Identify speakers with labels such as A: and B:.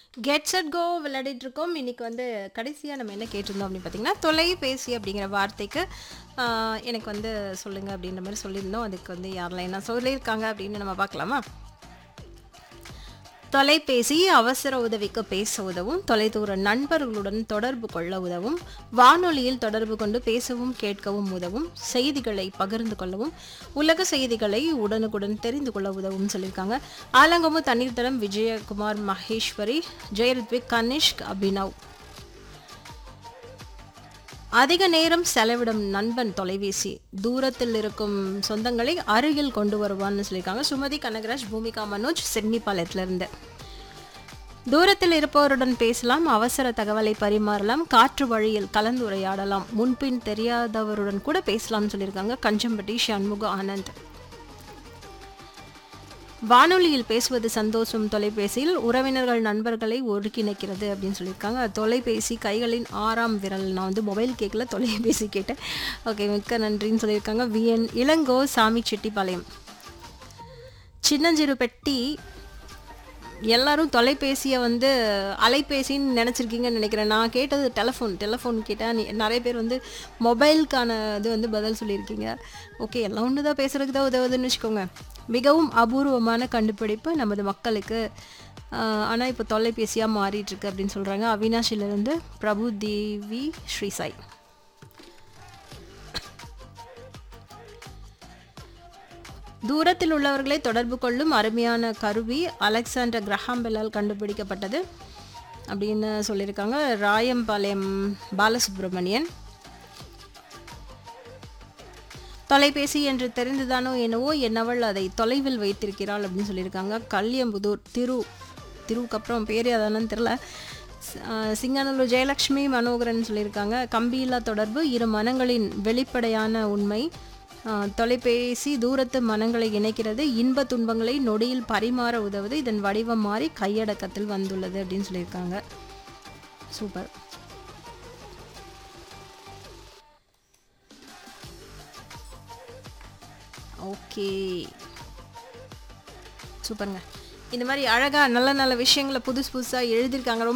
A: get set go விளையாடிட்டு இருக்கோம் இன்னைக்கு வந்து கடைசியாக நம்ம என்ன கேட்டிருந்தோம் அப்படின்னு பார்த்தீங்கன்னா தொலைபேசி அப்படிங்கிற வார்த்தைக்கு ஆஹ், எனக்கு வந்து சொல்லுங்க அப்படின்ற மாதிரி சொல்லியிருந்தோம் அதுக்கு வந்து யாரெல்லாம் என்ன சொல்லியிருக்காங்க அப்படின்னு நம்ம பார்க்கலாமா தொலைபேசி அவசர உதவிக்கு பேச உதவும் தொலைதூர நண்பர்களுடன் தொடர்பு கொள்ள உதவும் வானொலியில் தொடர்பு கொண்டு பேசவும் கேட்கவும் உதவும் செய்திகளை பகிர்ந்து கொள்ளவும் உலக செய்திகளை உடனுக்குடன் தெரிந்து கொள்ள உதவும் சொல்லியிருக்காங்க ஆலங்கமு தண்ணீர் தடம் விஜயகுமார் மகேஸ்வரி ஜெயரித்விக் கனிஷ்க் அபினவ் அதிக நேரம் செலவிடும் நண்பன் தொலைபேசி தூரத்தில் இருக்கும் சொந்தங்களை அருகில் கொண்டு வருவான்னு சொல்லியிருக்காங்க சுமதி கனகராஜ் பூமிகா மனோஜ் சிட்னி பாளையத்துல இருந்து தூரத்தில் இருப்பவருடன் பேசலாம் அவசர தகவலை பரிமாறலாம் காற்று வழியில் கலந்துரையாடலாம் முன்பின் தெரியாதவருடன் கூட பேசலாம்னு சொல்லியிருக்காங்க கஞ்சம்பட்டி சண்முக ஆனந்த் வானொலியில் பேசுவது சந்தோஷம் தொலைபேசியில் உறவினர்கள் நண்பர்களை ஒருங்கிணைக்கிறது அப்படின்னு சொல்லியிருக்காங்க தொலைபேசி கைகளின் ஆறாம் விரல் நான் வந்து மொபைல் கேட்கல தொலைபேசி கேட்டேன் ஓகே மிக்க நன்றின்னு சொல்லியிருக்காங்க விஎன் இளங்கோ சாமி செட்டிப்பாளையம் சின்னஞ்சிறு பெட்டி எல்லாரும் தொலைபேசியை வந்து அலைபேசின்னு நினச்சிருக்கீங்கன்னு நினைக்கிறேன் நான் கேட்டது டெலஃபோன் டெலஃபோன் கேட்டால் நீ நிறைய பேர் வந்து மொபைலுக்கான இது வந்து பதில் சொல்லியிருக்கீங்க ஓகே எல்லாம் ஒன்று தான் பேசுறதுக்கு தான் உதவுதுன்னு வச்சுக்கோங்க மிகவும் அபூர்வமான கண்டுபிடிப்பு நமது மக்களுக்கு ஆனால் இப்போ தொலைபேசியாக மாறிட்டு இருக்கு அப்படின்னு சொல்கிறாங்க அவினாஷிலிருந்து பிரபு தேவி ஸ்ரீசாய் தூரத்தில் உள்ளவர்களை தொடர்பு கொள்ளும் அருமையான கருவி அலெக்சாண்டர் கிரஹாம்பெல்லால் கண்டுபிடிக்கப்பட்டது அப்படின்னு சொல்லியிருக்காங்க ராயம்பாளையம் பாலசுப்ரமணியன் தொலைபேசி என்று தெரிந்துதானோ என்னவோ என்னவள் அதை தொலைவில் வைத்திருக்கிறாள் அப்படின்னு சொல்லியிருக்காங்க கல்யம்புதூர் திரு திருவுக்கு அப்புறம் பேரே அதானு தெரில சிங்கானூர் ஜெயலக்ஷ்மி மனோகரன் சொல்லியிருக்காங்க கம்பியில்லா தொடர்பு இரு மனங்களின் வெளிப்படையான உண்மை ஆஹ், தொலைபேசி தூரத்து மனங்களை இணைக்கிறது இன்ப துன்பங்களை நொடியில் பரிமாற உதவுது இதன் வடிவம் மாறி கையடக்கத்தில் வந்துள்ளது அப்படின்னு சொல்லியிருக்காங்க சூப்பர் ஓகே சூப்பருங்க இந்த மாதிரி அழகாக நல்ல நல்ல விஷயங்களை புதுசு புதுசாக எழுதியிருக்காங்க ரொம்ப